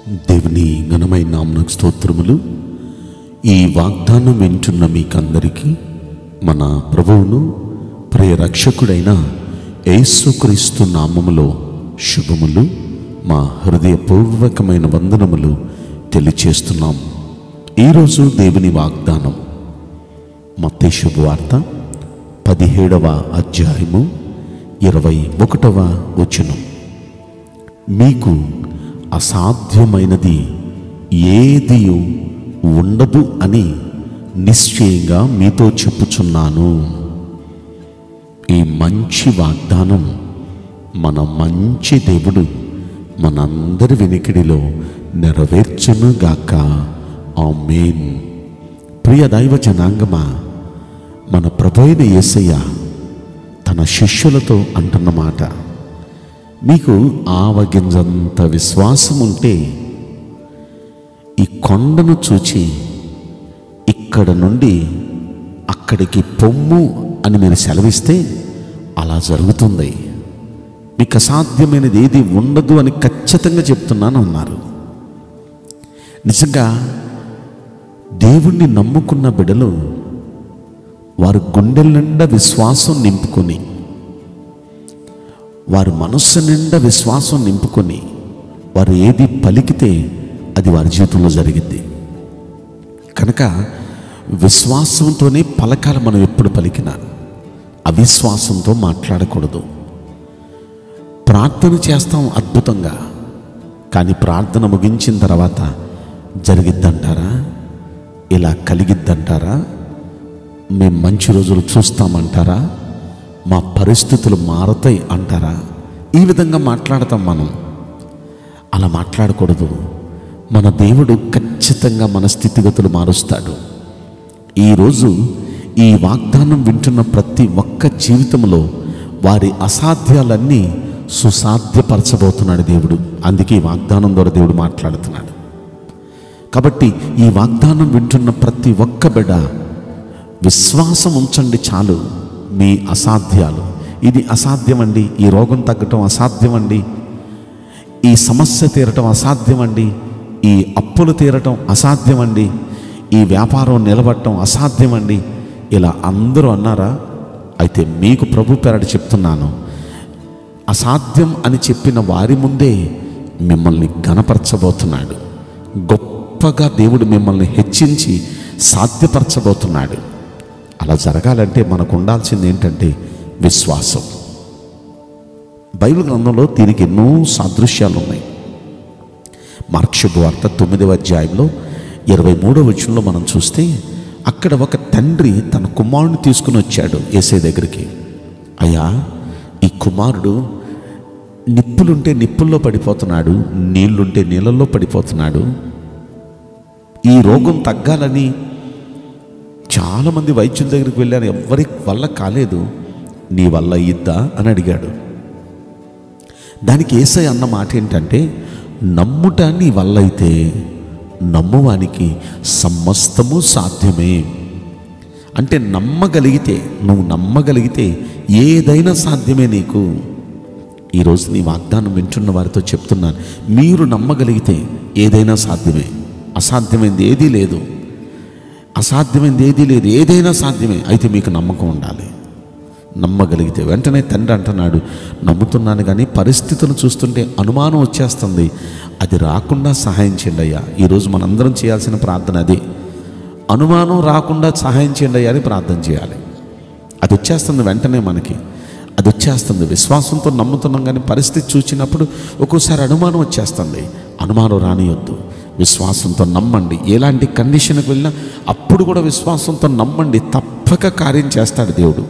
దేవుని ఘనమైన నామనకు స్తోత్రములు ఈ వాగ్దానం వింటున్న మీకందరికీ మన ప్రభువును ప్రియ రక్షకుడైన యేసుక్రీస్తు నామములో శుభములు మా హృదయపూర్వకమైన వందనములు తెలియచేస్తున్నాం ఈరోజు దేవుని వాగ్దానం మత్తయి శుభవార్త పదిహేడవ అధ్యాయము ఇరవై ఒకటవ వచనం మీకు అసాధ్యమైనది ఏది ఉండదు అని నిశ్చయంగా మీతో చెప్పుచున్నాను ఈ మంచి వాగ్దానం మన మంచి దేవుడు మనందరి వెనికిడిలో నెరవేర్చునుగాక ఆమేన్ ప్రియ దైవ జనాంగమా మన ప్రభు అయిన యేసయ్య తన శిష్యులతో అంటున్న మాట మీకు ఆవగింజంత విశ్వాసం ఉంటే ఈ కొండను చూచి ఇక్కడ నుండి అక్కడికి పొమ్ము అని మీరు సెలవిస్తే అలా జరుగుతుంది మీకు అసాధ్యమైనది ఏది ఉండదు అని ఖచ్చితంగా చెప్తున్నాను అన్నారు నిజంగా దేవుణ్ణి నమ్ముకున్న బిడలు వారు గుండెల నిండా విశ్వాసం నింపుకొని వారి మనస్సు నిండా విశ్వాసం నింపుకొని వారు ఏది పలికితే అది వారి జీవితంలో జరిగింది కనుక విశ్వాసంతోనే పలకాలి మనం ఎప్పుడు పలికినా అవిశ్వాసంతో మాట్లాడకూడదు ప్రార్థన చేస్తాం అద్భుతంగా కానీ ప్రార్థన ముగించిన తర్వాత జరిగిద్దంటారా ఇలా కలిగిద్దంటారా మేము మంచి రోజులు చూస్తామంటారా మా పరిస్థితులు మారతాయి అంటారా ఈ విధంగా మాట్లాడతాం మనం అలా మాట్లాడకూడదు మన దేవుడు ఖచ్చితంగా మన స్థితిగతులు మారుస్తాడు ఈరోజు ఈ వాగ్దానం వింటున్న ప్రతి ఒక్క జీవితంలో వారి అసాధ్యాలన్నీ సుసాధ్యపరచబోతున్నాడు దేవుడు అందుకే ఈ వాగ్దానం ద్వారా దేవుడు మాట్లాడుతున్నాడు కాబట్టి ఈ వాగ్దానం వింటున్న ప్రతి ఒక్క బిడ్డ విశ్వాసం ఉంచండి చాలు మీ అసాధ్యాలు ఇది అసాధ్యమండి ఈ రోగం తగ్గటం అసాధ్యమండి ఈ సమస్య తీరటం అసాధ్యమండి ఈ అప్పులు తీరటం అసాధ్యమండి ఈ వ్యాపారం నిలబడటం అసాధ్యమండి ఇలా అందరూ అన్నారా అయితే మీకు ప్రభు పేరట చెప్తున్నాను అసాధ్యం అని చెప్పిన వారి ముందే మిమ్మల్ని గణపరచబోతున్నాడు గొప్పగా దేవుడు మిమ్మల్ని హెచ్చించి సాధ్యపరచబోతున్నాడు అలా జరగాలంటే మనకు ఉండాల్సింది ఏంటంటే విశ్వాసం బైబిల్ గ్రంథంలో దీనికి ఎన్నో సాదృశ్యాలు ఉన్నాయి మార్క్షపు వార్త తొమ్మిదవ అధ్యాయంలో ఇరవై మూడవ వచనంలో మనం చూస్తే అక్కడ ఒక తండ్రి తన కుమారుని తీసుకుని వచ్చాడు ఏసై దగ్గరికి అయ్యా ఈ కుమారుడు నిప్పులుంటే నిప్పుల్లో పడిపోతున్నాడు నీళ్లుంటే నీళ్ళల్లో పడిపోతున్నాడు ఈ రోగం తగ్గాలని చాలామంది వైద్యుల దగ్గరికి వెళ్ళాను ఎవరి వల్ల కాలేదు నీ వల్ల ఇద్దా అని అడిగాడు దానికి ఏసై అన్న మాట ఏంటంటే నమ్ముట నీ వల్ల అయితే నమ్మువానికి సమస్తము సాధ్యమే అంటే నమ్మగలిగితే నువ్వు నమ్మగలిగితే ఏదైనా సాధ్యమే నీకు ఈరోజు నీ వాగ్దానం వింటున్న వారితో చెప్తున్నాను మీరు నమ్మగలిగితే ఏదైనా సాధ్యమే అసాధ్యమైంది ఏదీ లేదు అసాధ్యమైంది ఏదీ లేదు ఏదైనా సాధ్యమే అయితే మీకు నమ్మకం ఉండాలి నమ్మగలిగితే వెంటనే తండ్రి అంటున్నాడు నమ్ముతున్నాను కానీ పరిస్థితులు చూస్తుంటే అనుమానం వచ్చేస్తుంది అది రాకుండా సహాయం చేయండి అయ్యా ఈరోజు మనందరం చేయాల్సిన ప్రార్థన అదే అనుమానం రాకుండా సహాయం చేయండి అయ్యా అని ప్రార్థన చేయాలి అది వచ్చేస్తుంది వెంటనే మనకి అది వచ్చేస్తుంది విశ్వాసంతో నమ్ముతున్నాం కానీ పరిస్థితి చూసినప్పుడు ఒక్కోసారి అనుమానం వచ్చేస్తుంది అనుమానం రానియొద్దు విశ్వాసంతో నమ్మండి ఎలాంటి కండిషన్కి వెళ్ళినా అప్పుడు కూడా విశ్వాసంతో నమ్మండి తప్పక కార్యం చేస్తాడు దేవుడు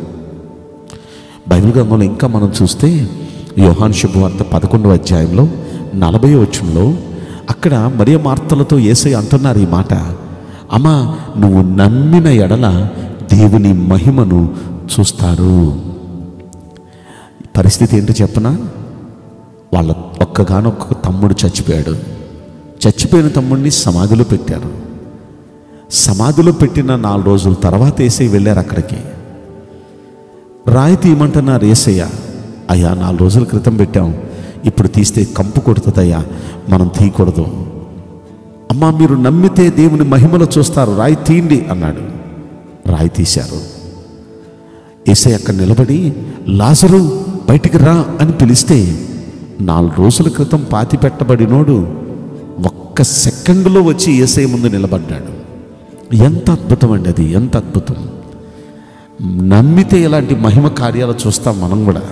బైబిల్ గ్రంథంలో ఇంకా మనం చూస్తే యోహాన్ శుభవార్త పదకొండవ అధ్యాయంలో నలభై వచ్చంలో అక్కడ మరియ మార్తలతో ఏసై అంటున్నారు ఈ మాట అమ్మా నువ్వు నమ్మిన ఎడల దేవుని మహిమను చూస్తారు పరిస్థితి ఏంటో చెప్పనా వాళ్ళ ఒక్కగానొక్క తమ్ముడు చచ్చిపోయాడు చచ్చిపోయిన తమ్ముడిని సమాధిలో పెట్టారు సమాధిలో పెట్టిన నాలుగు రోజుల తర్వాత వేసి వెళ్ళారు అక్కడికి రాయి తీయమంటున్నారు ఏసయ్య అయ్యా నాలుగు రోజుల క్రితం పెట్టాం ఇప్పుడు తీస్తే కంపు కొడుతుందయ్యా మనం తీయకూడదు అమ్మా మీరు నమ్మితే దేవుని మహిమలో చూస్తారు రాయి తీయండి అన్నాడు రాయి తీశారు ఏసై అక్కడ నిలబడి లాజరు బయటికి రా అని పిలిస్తే నాలుగు రోజుల క్రితం పాతి పెట్టబడినోడు ఒక్క సెకండ్లో వచ్చి ఏసై ముందు నిలబడ్డాడు ఎంత అద్భుతం అండి అది ఎంత అద్భుతం నమ్మితే ఇలాంటి మహిమ కార్యాలు చూస్తాం మనం కూడా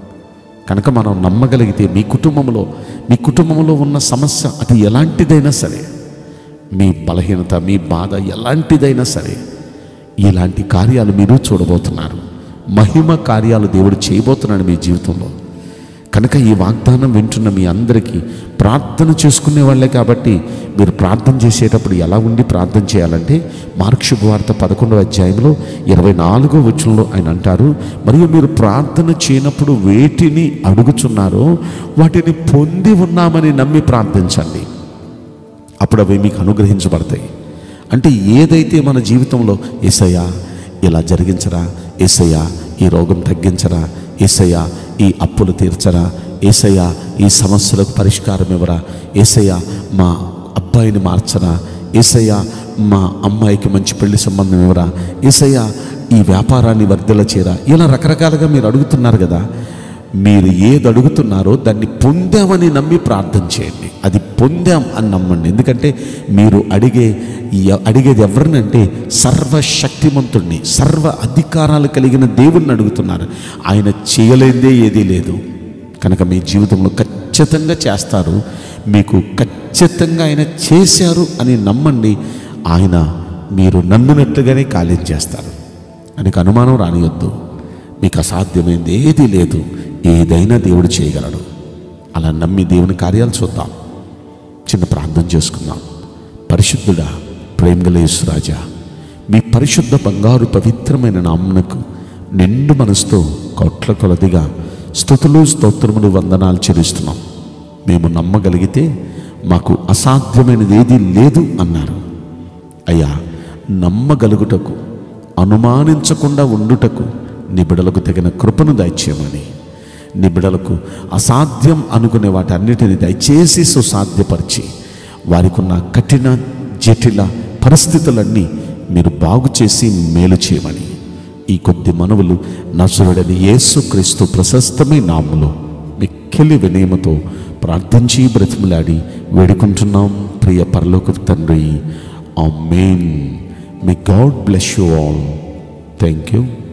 కనుక మనం నమ్మగలిగితే మీ కుటుంబంలో మీ కుటుంబంలో ఉన్న సమస్య అది ఎలాంటిదైనా సరే మీ బలహీనత మీ బాధ ఎలాంటిదైనా సరే ఇలాంటి కార్యాలు మీరు చూడబోతున్నారు మహిమ కార్యాలు దేవుడు చేయబోతున్నాడు మీ జీవితంలో కనుక ఈ వాగ్దానం వింటున్న మీ అందరికీ ప్రార్థన చేసుకునే వాళ్ళే కాబట్టి మీరు ప్రార్థన చేసేటప్పుడు ఎలా ఉండి ప్రార్థన చేయాలంటే మార్క్ శుభవార్త పదకొండవ అధ్యాయంలో ఇరవై నాలుగో వచనంలో ఆయన అంటారు మరియు మీరు ప్రార్థన చేయనప్పుడు వేటిని అడుగుచున్నారో వాటిని పొంది ఉన్నామని నమ్మి ప్రార్థించండి అప్పుడు అవి మీకు అనుగ్రహించబడతాయి అంటే ఏదైతే మన జీవితంలో ఏసయ్యా ఇలా జరిగించరా ఏసయ్యా ఈ రోగం తగ్గించరా ఏసయ్యా ఈ అప్పులు తీర్చరా ఏసయ్యా ఈ సమస్యలకు పరిష్కారం ఇవ్వరా ఏసయ్యా మా అబ్బాయిని మార్చరా ఏసయ్యా మా అమ్మాయికి మంచి పెళ్లి సంబంధం ఇవ్వరా ఏసయ్యా ఈ వ్యాపారాన్ని వర్ధల చేయరా ఇలా రకరకాలుగా మీరు అడుగుతున్నారు కదా మీరు ఏది అడుగుతున్నారో దాన్ని పొందామని నమ్మి ప్రార్థన చేయండి అది పొందాం అని నమ్మండి ఎందుకంటే మీరు అడిగే ఎ- అడిగేది ఎవరినంటే సర్వశక్తిమంతుణ్ణి సర్వ అధికారాలు కలిగిన దేవుణ్ణి అడుగుతున్నారు ఆయన చేయలేదే ఏదీ లేదు కనుక మీ జీవితంలో ఖచ్చితంగా చేస్తారు మీకు ఖచ్చితంగా ఆయన చేశారు అని నమ్మండి ఆయన మీరు నమ్మినట్లుగానే కార్యం చేస్తారు ఆయనకు అనుమానం రానియొద్దు మీకు అసాధ్యమైంది ఏదీ లేదు ఏదైనా దేవుడు చేయగలడు అలా నమ్మి దేవుని కార్యాలు చూద్దాం చిన్న ప్రార్థన చేసుకుందాం పరిశుద్ధుడా ప్రేమగల యేసురాజా మీ పరిశుద్ధ బంగారు పవిత్రమైన నామునకు నిండు మనసుతో కోట్ల కొలదిగా స్థుతులు స్తోత్రములు వందనాలు చెల్లిస్తున్నాం మేము నమ్మగలిగితే మాకు అసాధ్యమైనది ఏదీ లేదు అన్నారు అయ్యా నమ్మగలుగుటకు అనుమానించకుండా ఉండుటకు నిబిడలకు తగిన కృపను దయచేయమని నిబిడలకు అసాధ్యం అనుకునే వాటన్నిటిని దయచేసి సుసాధ్యపరిచి వారికి ఉన్న కఠిన జటిల పరిస్థితులన్నీ మీరు బాగు చేసి మేలు చేయమని ఈ కొద్ది మనవులు నసురుడని యేసుక్రీస్తు ప్రశస్తమైన నామములో మిక్కిలి వినయమతో ప్రార్థించి బ్రతిమలాడి వేడుకుంటున్నాం ప్రియ పరలోక తండ్రి amen may God bless you all thank you